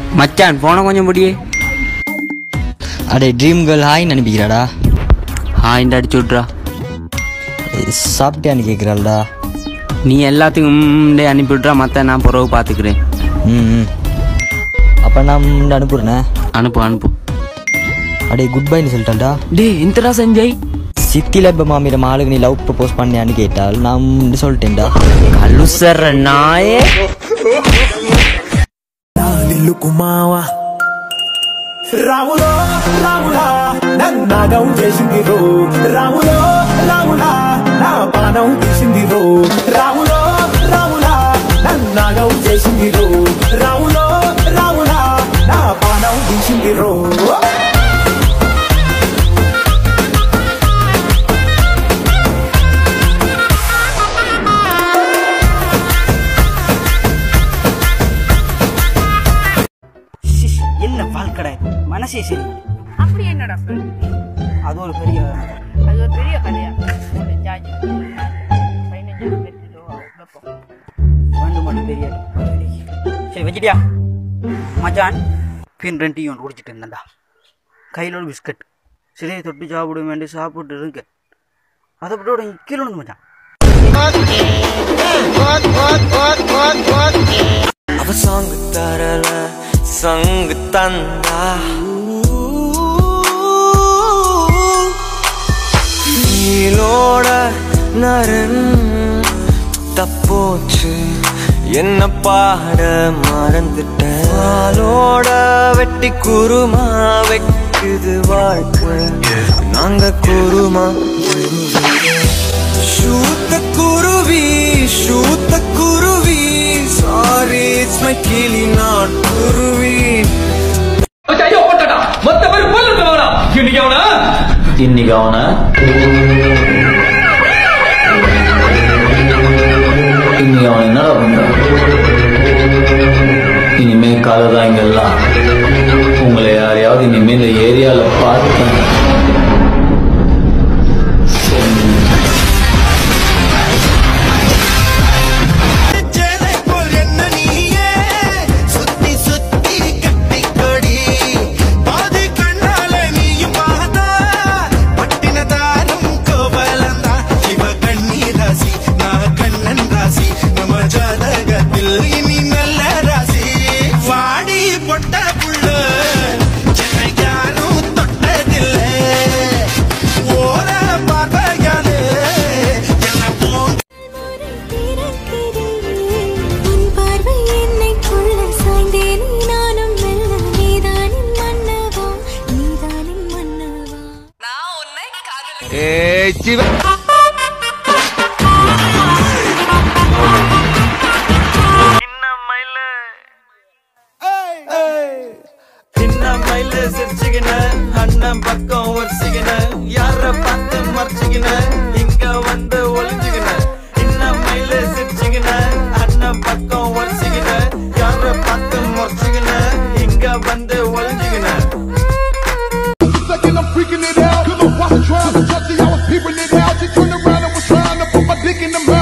மச்சான் போன கொஞ்சம் முடியே அடே ட்ரீம் கேர்ள் ஹாய் அனுப்பிக்கிறாடா ஹாய்ண்டு அடிச்சு விட்றா சாப்பிட்டியான்னு கேட்குறாள்டா நீ எல்லாத்துக்கும் ம்டே அனுப்பி விட்றா மற்ற நான் பிறகு பார்த்துக்கிறேன் ம் ம் அப்போ நான் முன்ன அனுப்புறேனே அனுப்பு அனுப்பு அடே குட் பைன்னு சொல்லிட்டான்டா டே இந்தடா சஞ்சய் சித்தில இப்போ மாமியிடம் ஆளுக்கு நீ லவ் ப்ரப்போஸ் பண்ணியான்னு கேட்டால் நான் முன்ன சொல்லிட்டேன்டா கலுசர நாயே నిల్లుకుమావా రాములో రాములా నన్నాగం చేసింది రో రాములో రాములా నా పానం తీసింది రో రాములో రాములా నన్నాగం చేసింది రో రాములో రాములా నా పానం తీసింది రో என்ன வாழ்க்கடை மனசே சரி அப்படி என்னடா friend? அது ஒரு பெரிய அது ஒரு பெரிய கதையா ஒரு ஜாஜி பதினஞ்சு வெட்டிட்டு வைப்போம் வேண்டும் மட்டும் தெரியாது சரி வச்சிட்டியா மச்சான் பின் ரெண்டு டீ ஒன்று குடிச்சிட்டு இருந்தேன்டா கையில் ஒரு பிஸ்கட் சிலையை தொட்டு சாப்பிட வேண்டி சாப்பிட்டு இருக்கு அதை விட்டு கீழே விழுந்து மச்சான் அவ சாங்கு தரல சங்கு தந்தா நீலோட நரன் தப்போச்சு என்ன பாட மறந்துட்டேன் ஆளோட வெட்டி குருமா வெட்டுது வாழ்க்கை நாங்க குருமா ஷூத்த குருவி ஷூத்த குருவி சாரி இட்ஸ் மை கிளி நாட் குருவி இன்னைக்கு அவன இன்னைக்கு அவன் என்னடா பண்றான் இனிமே கதை தான் இங்கெல்லாம் உங்களை யாரையாவது இனிமே இந்த ஏரியால பார்த்தேன் சுத்தி சுத்தி கட்டிக்கொடி பாதி கண்ணால நீயும் பார்த்தா பட்டினதாரும் கோவலந்தா இவ கண்ணி ராசி நான் கண்ணன் ராசி நம்ம ஜாதகத்தில் இனி நல்ல ராசி வாடி பொட்ட புள்ள என்னை யாரும் தொட்டதில்லை ஓர பார்வையாலே என்ன போங்க உன் பார்வை என்னை கொள்ள சாய்ந்தேன் நானும் மெல்ல நீதானின் மன்னவா நீதானின் மன்னவா சின்ன மயில சிரிச்சுக்கின அண்ணன் பக்கம் ஒரிச்சுக்கின யார பார்த்து மறைச்சுக்கின இங்க வந்து ஒளிஞ்சுக்கின சின்ன மயில சிரிச்சுக்கின அண்ணன் பக்கம் ஒரிச்சுக்கின யார பார்த்து மறைச்சுக்கின இங்க வந்து ஒளிஞ்சுக்கின second I'm freaking it out. Cause I'm watching trying to touch it. I was peeping it out. She turned around and was trying to put my dick in the mouth.